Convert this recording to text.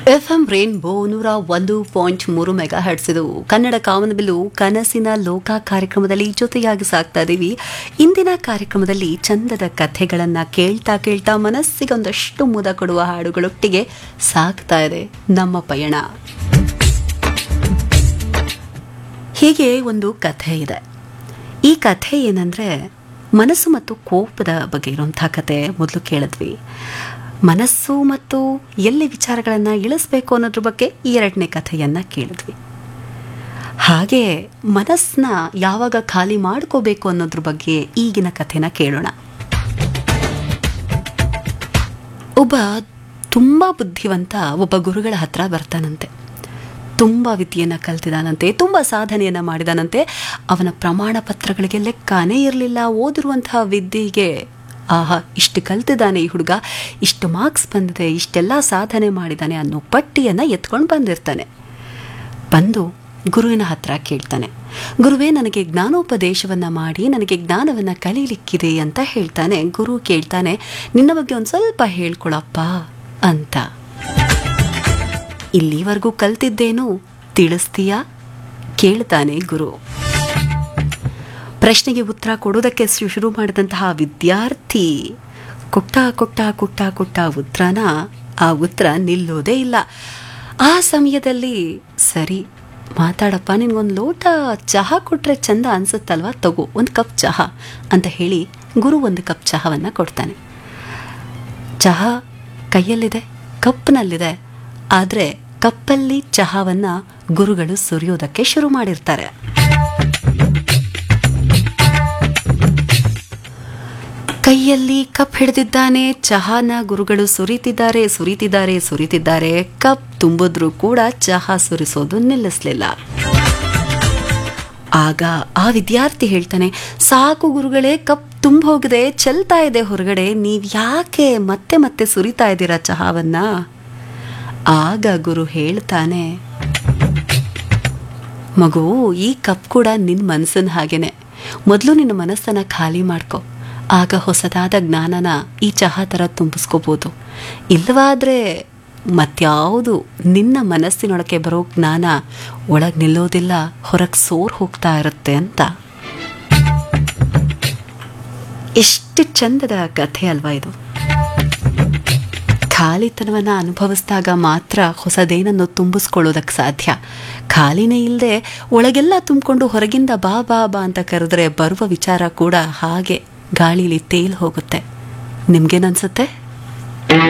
F M rainbow ನೂರ ಒಂದು point ಮೂರು ಮೆಗಾ ಹರ್ಟ್ಸಿದು ಕನ್ನಡ ಕಾಮನಬಿಲ್ಲು ಕನಸಿನ ಲೋಕ ಕಾರ್ಯಕ್ರಮದಲ್ಲಿ ಜೊತೆಯಾಗಿ ಸಾಕ್ತಾ ಇದ್ದೀವಿ ಇಂದಿನ ಕಾರ್ಯಕ್ರಮದಲ್ಲಿ ಚಂದದ ಕಥೆಗಳನ್ನು ಕೇಳ್ತಾ ಕೇಳ್ತಾ ಮನಸ್ಸಿಗೆ ಒಂದಷ್ಟು ಮುದ ಕೊಡುವ ಹಾಡುಗಳೊಟ್ಟಿಗೆ ಸಾಕ್ತಾ ಇದೆ ನಮ್ಮ ಪಯಣ ಹೀಗೆ ಒಂದು ಕಥೆ ಇದೆ ಈ ಕಥೆ ಏನಂದ್ರೆ ಮನಸ್ಸು ಮತ್ತು ಕೋಪದ ಬಗ್ಗೆ ಇರುವಂಥ ಕತೆ ಮೊದಲು ಕೇಳಿದ್ವಿ ಮನಸ್ಸು ಮತ್ತು ಎಲ್ಲಿ ವಿಚಾರಗಳನ್ನು ಇಳಿಸ್ಬೇಕು ಅನ್ನೋದ್ರ ಬಗ್ಗೆ ಈ ಎರಡನೇ ಕಥೆಯನ್ನು ಕೇಳಿದ್ವಿ ಹಾಗೆ ಮನಸ್ಸನ್ನ ಯಾವಾಗ ಖಾಲಿ ಮಾಡ್ಕೋಬೇಕು ಅನ್ನೋದ್ರ ಬಗ್ಗೆ ಈಗಿನ ಕಥೆನ ಕೇಳೋಣ ಒಬ್ಬ ತುಂಬ ಬುದ್ಧಿವಂತ ಒಬ್ಬ ಗುರುಗಳ ಹತ್ರ ಬರ್ತಾನಂತೆ ತುಂಬ ವಿದ್ಯೆಯನ್ನು ಕಲ್ತಿದಾನಂತೆ ತುಂಬ ಸಾಧನೆಯನ್ನು ಮಾಡಿದಾನಂತೆ ಅವನ ಪ್ರಮಾಣ ಪತ್ರಗಳಿಗೆ ಲೆಕ್ಕನೇ ಇರಲಿಲ್ಲ ಓದಿರುವಂತಹ ವಿದ್ಯೆಗೆ ಆಹಾ ಇಷ್ಟು ಕಲ್ತಿದ್ದಾನೆ ಈ ಹುಡುಗ ಇಷ್ಟು ಮಾರ್ಕ್ಸ್ ಬಂದಿದೆ ಇಷ್ಟೆಲ್ಲ ಸಾಧನೆ ಮಾಡಿದ್ದಾನೆ ಅನ್ನೋ ಪಟ್ಟಿಯನ್ನು ಎತ್ಕೊಂಡು ಬಂದಿರ್ತಾನೆ ಬಂದು ಗುರುವಿನ ಹತ್ರ ಕೇಳ್ತಾನೆ ಗುರುವೇ ನನಗೆ ಜ್ಞಾನೋಪದೇಶವನ್ನು ಮಾಡಿ ನನಗೆ ಜ್ಞಾನವನ್ನು ಕಲೀಲಿಕ್ಕಿದೆ ಅಂತ ಹೇಳ್ತಾನೆ ಗುರು ಕೇಳ್ತಾನೆ ನಿನ್ನ ಬಗ್ಗೆ ಒಂದು ಸ್ವಲ್ಪ ಹೇಳ್ಕೊಳಪ್ಪ ಅಂತ ಇಲ್ಲಿವರೆಗೂ ಕಲ್ತಿದ್ದೇನು ತಿಳಿಸ್ತೀಯಾ ಕೇಳ್ತಾನೆ ಗುರು ಪ್ರಶ್ನೆಗೆ ಉತ್ತರ ಕೊಡೋದಕ್ಕೆ ಶು- ಶುರು ಮಾಡಿದಂತಹ ವಿದ್ಯಾರ್ಥಿ ಕೊಟ್ಟ ಕೊಟ್ಟ ಕೊಟ್ಟ ಕೊಟ್ಟ ಉತ್ತರನ ಆ ಉತ್ತರ ನಿಲ್ಲೋದೇ ಇಲ್ಲ ಆ ಸಮಯದಲ್ಲಿ ಸರಿ ಮಾತಾಡಪ್ಪ ನಿನ್ಗೊಂದು ಲೋಟ ಚಹಾ ಕೊಟ್ರೆ ಚಂದ ಅನ್ಸುತ್ತಲ್ವಾ ತಗೋ ಒಂದು ಕಪ್ ಚಹಾ ಅಂತ ಹೇಳಿ ಗುರು ಒಂದು ಕಪ್ ಚಹಾವನ್ನು ಕೊಡ್ತಾನೆ ಚಹಾ ಕೈಯಲ್ಲಿದೆ ಕಪ್ನಲ್ಲಿದೆ ಆದರೆ ಕಪ್ಪಲ್ಲಿ ಚಹಾವನ್ನ ಗುರುಗಳು ಸುರಿಯೋದಕ್ಕೆ ಶುರು ಮಾಡಿರ್ತಾರೆ ಕೈಯಲ್ಲಿ ಕಪ್ ಹಿಡಿದಿದ್ದಾನೆ ಚಹಾನ ಗುರುಗಳು ಸುರಿತಿದ್ದಾರೆ ಸುರಿತಿದ್ದಾರೆ ಸುರಿತಿದ್ದಾರೆ ಕಪ್ ತುಂಬಿದ್ರೂ ಕೂಡ ಚಹಾ ಸುರಿಸೋದು ನಿಲ್ಲಿಸ್ಲಿಲ್ಲ ಆಗ ಆ ವಿದ್ಯಾರ್ಥಿ ಹೇಳ್ತಾನೆ ಸಾಕು ಗುರುಗಳೇ ಕಪ್ ತುಂಬ ಹೋಗಿದೆ ಚೆಲ್ತಾ ಇದೆ ಹೊರಗಡೆ ನೀವ್ ಯಾಕೆ ಮತ್ತೆ ಮತ್ತೆ ಸುರಿತಾ ಇದ್ದೀರಾ ಚಹಾವನ್ನ ಆಗ ಗುರು ಹೇಳ್ತಾನೆ ಮಗು ಈ ಕಪ್ ಕೂಡ ನಿನ್ನ ಮನಸ್ಸನ್ನ ಹಾಗೇನೆ ಮೊದಲು ನಿನ್ನ ಮನಸ್ಸನ್ನ ಖಾಲಿ ಮಾಡ್ಕೊ ಆಗ ಹೊಸದಾದ ಜ್ಞಾನನ ಈ ಚಹಾ ಥರ ತುಂಬಿಸ್ಕೋಬೋದು ಇಲ್ಲವಾದ್ರೆ ಮತ್ಯಾವುದು ನಿನ್ನ ಮನಸ್ಸಿನೊಳಗೆ ಬರೋ ಜ್ಞಾನ ಒಳಗೆ ನಿಲ್ಲೋದಿಲ್ಲ ಹೊರಗೆ ಸೋರ್ ಹೋಗ್ತಾ ಇರುತ್ತೆ ಅಂತ ಎಷ್ಟು ಚಂದದ ಕಥೆ ಅಲ್ವಾ ಇದು ಖಾಲಿತನವನ್ನು ಅನುಭವಿಸಿದಾಗ ಮಾತ್ರ ಹೊಸದೇನನ್ನು ತುಂಬಿಸ್ಕೊಳ್ಳೋದಕ್ಕೆ ಸಾಧ್ಯ ಖಾಲಿನೇ ಇಲ್ಲದೆ ಒಳಗೆಲ್ಲ ತುಂಬಿಕೊಂಡು ಹೊರಗಿಂದ ಬಾ ಬಾ ಬಾ ಅಂತ ಕರೆದ್ರೆ ಬರುವ ವಿಚಾರ ಕೂಡ ಹಾಗೆ ಗಾಳಿಲಿ ತೇಲ್ ಹೋಗುತ್ತೆ ನಿಮ್ಗೇನನ್ಸುತ್ತೆ